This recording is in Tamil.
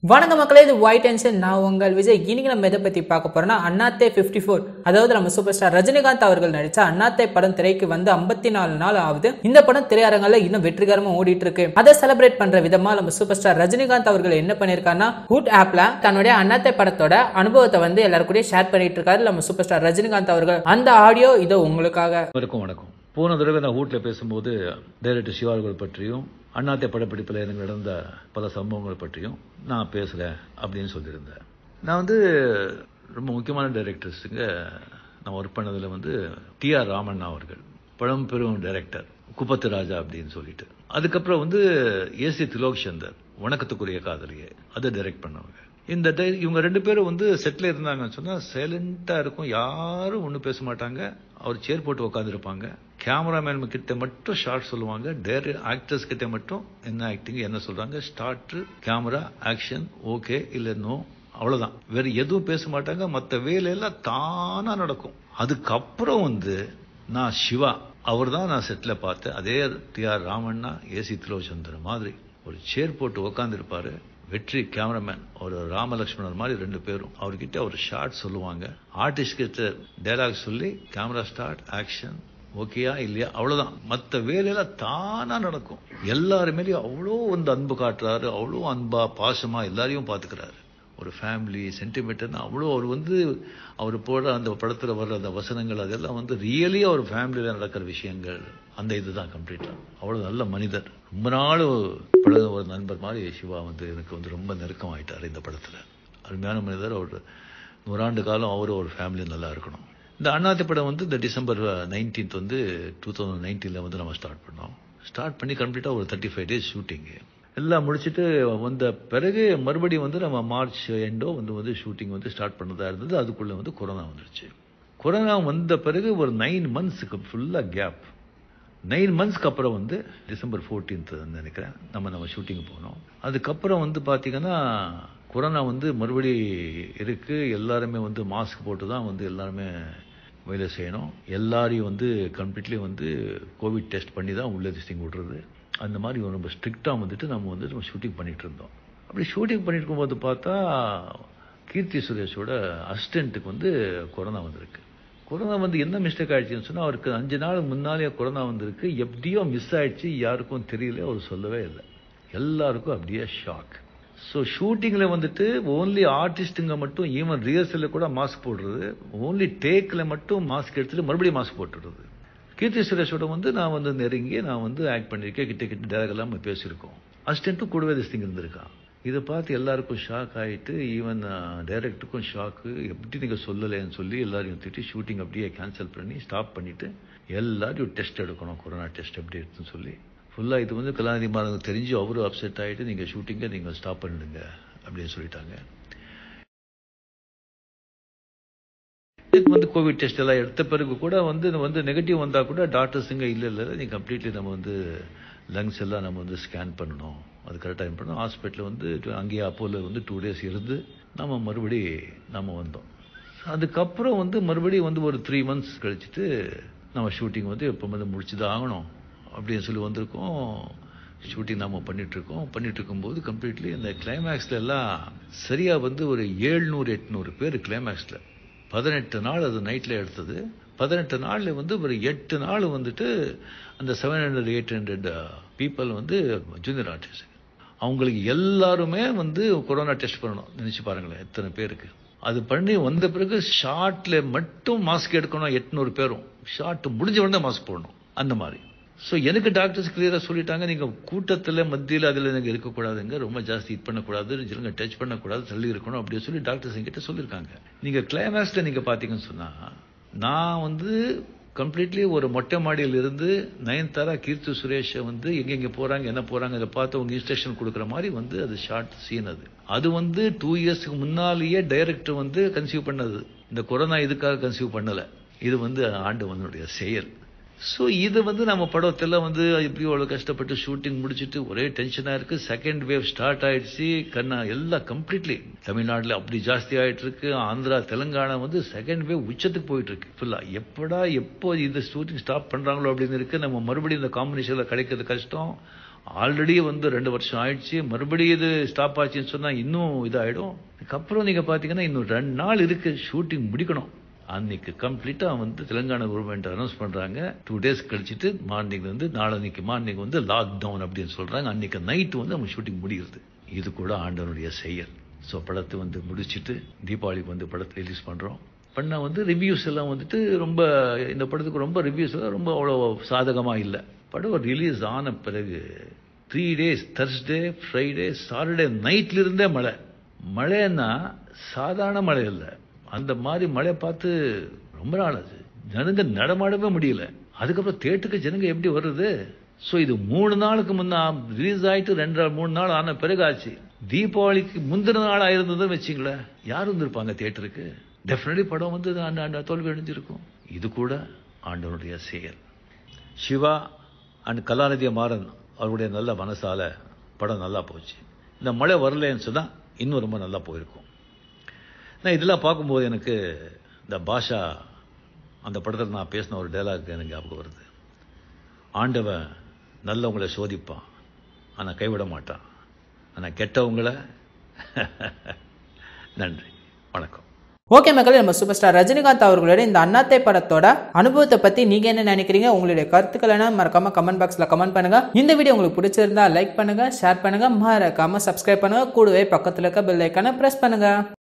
வணக்கம் மக்களே இது ஒயிட் டென்ஷன் நான் உங்கள் விஜய் இன்னைக்கு நம்ம எதை பத்தி பார்க்க போறோம்னா அண்ணாத்தே பிப்டி ஃபோர் அதாவது நம்ம சூப்பர் ஸ்டார் ரஜினிகாந்த் அவர்கள் நடிச்ச அண்ணாத்தே படம் திரைக்கு வந்து ஐம்பத்தி நாலு நாள் ஆகுது இந்த படம் திரையரங்கில் இன்னும் வெற்றிகரமா ஓடிட்டு இருக்கு அதை செலிப்ரேட் பண்ற விதமா நம்ம சூப்பர் ஸ்டார் ரஜினிகாந்த் அவர்கள் என்ன பண்ணிருக்காருன்னா ஹூட் ஆப்ல தன்னுடைய அண்ணாத்தே படத்தோட அனுபவத்தை வந்து எல்லாரும் கூட ஷேர் பண்ணிட்டு இருக்காரு நம்ம சூப்பர் ஸ்டார் ரஜினிகாந்த் அவர்கள் அந்த ஆடியோ இதோ உங்களுக்காக வணக்கம் வணக்கம் போன தடவை நான் வீட்டில் பேசும்போது டைரக்டர் சிவார்கள் பற்றியும் அண்ணாத்தை படப்பிடிப்பில் எனக்கு நடந்த பல சம்பவங்கள் பற்றியும் நான் பேசுகிறேன் அப்படின்னு சொல்லியிருந்தேன் நான் வந்து ரொம்ப முக்கியமான டைரக்டர்ஸுங்க நான் ஒர்க் பண்ணதில் வந்து டி ஆர் ராமண்ணா அவர்கள் பழம்பெரும் டைரக்டர் குப்பத்து ராஜா அப்படின்னு சொல்லிட்டு அதுக்கப்புறம் வந்து ஏசி திலோக் சந்தர் வணக்கத்துக்குரிய காதலியே அதை டைரக்ட் பண்ணவங்க இந்த டை இவங்க ரெண்டு பேரும் வந்து செட்டில் இருந்தாங்கன்னு சொன்னால் சைலண்டாக இருக்கும் யாரும் ஒன்றும் பேச மாட்டாங்க அவர் சேர் போட்டு உட்காந்துருப்பாங்க கேமராமேன் கிட்ட மட்டும் ஷார்ட் சொல்லுவாங்க டேர் ஆக்டர்ஸ் கிட்ட மட்டும் என்ன ஆக்டிங் என்ன சொல்றாங்க ஸ்டார்ட் கேமரா ஆக்ஷன் ஓகே இல்லை நோ அவ்வளவுதான் வேற எதுவும் பேச மாட்டாங்க மற்ற வேலையெல்லாம் தானா நடக்கும் அதுக்கப்புறம் வந்து நான் சிவா அவர் தான் நான் செட்டில் பார்த்தேன் அதே T R Ramanna A C Tilochandran மாதிரி ஒரு சேர் போட்டு உக்காந்துருப்பாரு வெற்றி கேமராமேன் ஒரு ராமலட்சுமணர் மாதிரி ரெண்டு பேரும் அவர்கிட்ட ஒரு ஷார்ட் சொல்லுவாங்க ஆர்டிஸ்ட் கிட்ட டைலாக் சொல்லி கேமரா ஸ்டார்ட் ஆக்ஷன் ஓகேயா இல்லையா அவ்வளவுதான் மற்ற வேலையெல்லாம் தானா நடக்கும் எல்லாருமேலேயும் அவ்வளோ வந்து அன்பு காட்டுறாரு அவ்வளோ அன்பா பாசமா எல்லாரையும் பாத்துக்கிறாரு ஒரு ஃபேமிலி சென்டிமெண்ட்னா அவ்வளோ அவர் வந்து அவர் போடுற அந்த படத்துல வர்ற அந்த வசனங்கள் அதெல்லாம் வந்து ரியலி அவர் ஃபேமிலியில நடக்கிற விஷயங்கள் அந்த இதுதான் கம்ப்ளீட்டா அவ்வளவு நல்ல மனிதர் ரொம்ப நாள் பழக ஒரு நண்பர் மாதிரி சிவா வந்து எனக்கு வந்து ரொம்ப நெருக்கம் ஆயிட்டார் இந்த படத்துல அருமையான மனிதர் அவர் நூறாண்டு காலம் அவரும் ஒரு ஃபேமிலி நல்லா இருக்கணும் இந்த அண்ணாத்தி படம் வந்து இந்த டிசம்பர் நைன்டீன்த் வந்து டூ தௌசண்ட் நைன்டீனில் வந்து நம்ம ஸ்டார்ட் பண்ணோம் ஸ்டார்ட் பண்ணி கம்ப்ளீட்டாக ஒரு தேர்ட்டி ஃபைவ் டேஸ் ஷூட்டிங்கு எல்லாம் முடிச்சுட்டு வந்த பிறகு மறுபடியும் வந்து நம்ம மார்ச் எண்டோ வந்து வந்து ஷூட்டிங் வந்து ஸ்டார்ட் பண்ணதா இருந்தது அதுக்குள்ளே வந்து கொரோனா வந்துருச்சு கொரோனா வந்த பிறகு ஒரு நைன் மந்த்ஸுக்கு ஃபுல்லாக கேப் நைன் மந்த்ஸ்க்கு அப்புறம் வந்து டிசம்பர் ஃபோர்டீன்த் நினைக்கிறேன் நம்ம நம்ம ஷூட்டிங் போனோம் அதுக்கப்புறம் வந்து பார்த்தீங்கன்னா கொரோனா வந்து மறுபடி இருக்கு எல்லாருமே வந்து மாஸ்க் போட்டு தான் வந்து எல்லாருமே வேலை செய்யணும் எல்லாரையும் வந்து கம்ப்ளீட்லி வந்து கோவிட் டெஸ்ட் பண்ணி தான் உள்ள திஸ்டிங் விடுறது அந்த மாதிரி ரொம்ப ஸ்ட்ரிக்டாக வந்துட்டு நம்ம வந்து நம்ம ஷூட்டிங் பண்ணிட்டு இருந்தோம் அப்படி ஷூட்டிங் பண்ணிட்டு இருக்கும்போது பார்த்தா கீர்த்தி சுரேஷோட அசிஸ்டண்ட்டுக்கு வந்து கொரோனா வந்திருக்கு கொரோனா வந்து என்ன மிஸ்டேக் ஆயிடுச்சுன்னு சொன்னால் அவருக்கு அஞ்சு நாள் முன்னாலே கொரோனா வந்திருக்கு எப்படியோ மிஸ் ஆயிடுச்சு யாருக்கும் தெரியல அவர் சொல்லவே இல்லை எல்லாருக்கும் அப்படியே ஷாக் ஸோ ஷூட்டிங்கில் வந்துட்டு ஓன்லி ஆர்டிஸ்ட்டுங்க மட்டும் ஈவன் ரிஹர்சலில் கூட மாஸ்க் போடுறது ஓன்லி டேக்கில் மட்டும் மாஸ்க் எடுத்துட்டு மறுபடியும் மாஸ்க் போட்டுடுறது கீர்த்தி சுரேஷோட வந்து நான் வந்து நெருங்கி நான் வந்து ஆக்ட் பண்ணியிருக்கேன் கிட்ட கிட்ட டேரக்ட் எல்லாம் பேசியிருக்கோம் அசிஸ்டண்ட்டும் கூடவே திஸ்டிங் இருந்திருக்கான் இதை பார்த்து எல்லாருக்கும் ஷாக் ஆகிட்டு ஈவன் டைரக்டருக்கும் ஷாக்கு எப்படி நீங்கள் சொல்லலைன்னு சொல்லி எல்லாரையும் திட்டி ஷூட்டிங் அப்படியே கேன்சல் பண்ணி ஸ்டாப் பண்ணிட்டு எல்லாரையும் டெஸ்ட் எடுக்கணும் கொரோனா டெஸ்ட் எப்படி எடுத்துன்னு சொல்லி ஃபுல்லாக இது வந்து கலாநிதி மாறனுக்கு தெரிஞ்சு அவரும் அப்செட் ஆகிட்டு நீங்கள் ஷூட்டிங்கை நீங்கள் ஸ்டாப் பண்ணிடுங்க அப்படின்னு சொல்லிட்டாங்க இதுக்கு வந்து கோவிட் டெஸ்ட் எல்லாம் எடுத்த பிறகு கூட வந்து வந்து நெகட்டிவ் வந்தால் கூட டாக்டர்ஸுங்க இல்லை இல்லை நீ கம்ப்ளீட்லி நம்ம வந்து லங்ஸ் எல்லாம் நம்ம வந்து ஸ்கேன் பண்ணணும் அது கரெக்டாக பண்ணணும் ஹாஸ்பிட்டலில் வந்து அங்கேயே அப்போல வந்து டூ டேஸ் இருந்து நம்ம மறுபடி நம்ம வந்தோம் அதுக்கப்புறம் வந்து மறுபடியும் வந்து ஒரு த்ரீ மந்த்ஸ் கழிச்சுட்டு நம்ம ஷூட்டிங் வந்து இப்போ வந்து முடிச்சு தான் ஆகணும் அப்படின்னு சொல்லி வந்திருக்கோம் ஷூட்டிங் நாம பண்ணிட்டு இருக்கோம் பண்ணிட்டு இருக்கும்போது கம்ப்ளீட்லி இந்த கிளைமேக்ஸ்ல எல்லாம் சரியா வந்து ஒரு ஏழ்நூறு எட்நூறு பேர் கிளைமேக்ஸ்ல பதினெட்டு நாள் அது நைட்ல எடுத்தது பதினெட்டு நாள்ல வந்து ஒரு எட்டு நாள் வந்துட்டு அந்த seven hundred eight hundred people வந்து ஜூனியர் ஆர்டிஸ்ட் அவங்களுக்கு எல்லாருமே வந்து கொரோனா டெஸ்ட் பண்ணணும் நினைச்சு பாருங்களேன் எத்தனை பேருக்கு அது பண்ணி வந்த பிறகு ஷார்ட்ல மட்டும் மாஸ்க் எடுக்கணும் எட்நூறு பேரும் ஷார்ட் முடிஞ்ச உடனே மாஸ்க் போடணும் அந்த மாதிரி ஸோ எனக்கு டாக்டர்ஸ் கிளியராக சொல்லிட்டாங்க நீங்கள் கூட்டத்தில் மத்தியில் அதில் நீங்கள் இருக்கக்கூடாதுங்க ரொம்ப ஜாஸ்தி இது பண்ணக்கூடாது ஜனங்க டச் பண்ணக்கூடாது தள்ளி இருக்கணும் அப்படின்னு சொல்லி டாக்டர்ஸ் என்கிட்ட சொல்லியிருக்காங்க நீங்கள் கிளைமேக்ஸில் நீங்கள் பார்த்தீங்கன்னு சொன்னால் நான் வந்து கம்ப்ளீட்லி ஒரு மொட்டை மாடியில் இருந்து நயன்தாரா கீர்த்தி சுரேஷை வந்து எங்கெங்க போறாங்க என்ன போறாங்க அதை பார்த்து அவங்க இன்ஸ்ட்ரக்ஷன் கொடுக்குற மாதிரி வந்து அது ஷார்ட் சீன் அது அது வந்து டூ இயர்ஸ்க்கு முன்னாலேயே டைரக்டர் வந்து கன்சீவ் பண்ணது இந்த கொரோனா இதுக்காக கன்சீவ் பண்ணல இது வந்து ஆண்டவனுடைய செயல் ஸோ இது வந்து நம்ம படத்தில் வந்து எப்படி அவ்வளோ கஷ்டப்பட்டு ஷூட்டிங் முடிச்சுட்டு ஒரே டென்ஷனாக இருக்கு செகண்ட் வேவ் ஸ்டார்ட் ஆயிடுச்சு கண்ணா எல்லாம் கம்ப்ளீட்லி தமிழ்நாட்டில் அப்படி ஜாஸ்தி ஆயிட்டு இருக்கு ஆந்திரா தெலுங்கானா வந்து செகண்ட் வேவ் உச்சத்துக்கு போயிட்டு இருக்கு ஃபுல்லா எப்படா எப்போ இந்த ஷூட்டிங் ஸ்டாப் பண்றாங்களோ அப்படின்னு இருக்கு நம்ம மறுபடியும் இந்த காம்பினேஷன்ல கிடைக்கிறது கஷ்டம் ஆல்ரெடி வந்து ரெண்டு வருஷம் ஆயிடுச்சு மறுபடியும் இது ஸ்டாப் ஆச்சுன்னு சொன்னா இன்னும் இதாயிடும் அதுக்கப்புறம் நீங்க பாத்தீங்கன்னா இன்னும் ரெண்டு நாள் இருக்கு ஷூட்டிங் முடிக்கணும் அன்னைக்கு கம்ப்ளீட்டா வந்து தெலுங்கானா கவர்மெண்ட் அனௌன்ஸ் பண்றாங்க டூ டேஸ் கழிச்சிட்டு மார்னிங் வந்து நாளன்னைக்கு மார்னிங் வந்து லாக் டவுன் அப்படின்னு சொல்றாங்க அன்னைக்கு நைட் வந்து நம்ம ஷூட்டிங் முடிகிறது இது கூட ஆண்டவனுடைய செயல் ஸோ படத்தை வந்து முடிச்சிட்டு தீபாவளிக்கு வந்து படத்தை ரிலீஸ் பண்றோம் பண்ண வந்து ரிவ்யூஸ் எல்லாம் வந்துட்டு ரொம்ப இந்த படத்துக்கு ரொம்ப ரிவ்யூஸ் எல்லாம் ரொம்ப அவ்வளோ சாதகமா இல்லை படம் ரிலீஸ் ஆன பிறகு three days Thursday Friday Saturday நைட்ல இருந்தே மழை மழைன்னா சாதாரண மழை இல்லை அந்த மாதிரி மழை பார்த்து ரொம்ப நாள் ஆச்சு ஜனங்க நடமாடவே முடியல அதுக்கப்புறம் தேட்டுக்கு ஜனங்க எப்படி வருது ஸோ இது மூணு நாளுக்கு முன்னா ரிலீஸ் ஆயிட்டு ரெண்டு நாள் மூணு நாள் ஆன பிறகு ஆச்சு தீபாவளிக்கு முந்தின நாள் ஆயிருந்ததுன்னு வச்சுங்களேன் யார் வந்திருப்பாங்க தியேட்டருக்கு டெஃபினெட்லி படம் வந்து அந்த அந்த தோல்வி அடைஞ்சிருக்கும் இது கூட ஆண்டவனுடைய செயல் சிவா அண்ட் கலாநிதி மாறன் அவருடைய நல்ல மனசால படம் நல்லா போச்சு இந்த மழை வரலன்னு சொன்னா இன்னும் ரொம்ப நல்லா போயிருக்கும் நான் இதெல்லாம் பார்க்கும்போது எனக்கு இந்த பாஷா அந்த படத்தில் நான் பேசின ஒரு டைலாக் எனக்கு ஞாபகம் வருது ஆண்டவன் நல்லவங்களை சோதிப்பான் ஆனால் கைவிட மாட்டான் ஆனால் கெட்டவங்கள நன்றி வணக்கம் ஓகே மக்களே நம்ம சூப்பர் ஸ்டார் ரஜினிகாந்த் அவர்களோட இந்த அண்ணாத்தை படத்தோட அனுபவத்தை பத்தி நீங்க என்ன நினைக்கிறீங்க உங்களுடைய கருத்துக்கள் என்ன மறக்காம கமெண்ட் பாக்ஸ்ல கமெண்ட் பண்ணுங்க இந்த வீடியோ உங்களுக்கு பிடிச்சிருந்தா லைக் பண்ணுங்க ஷேர் பண்ணுங்க மறக்காம சப்ஸ்கிரைப் பண்ணுங்க கூடவே பக்கத்துல இருக்க பெல் ஐக்கான பிரஸ் பண்ணுங்க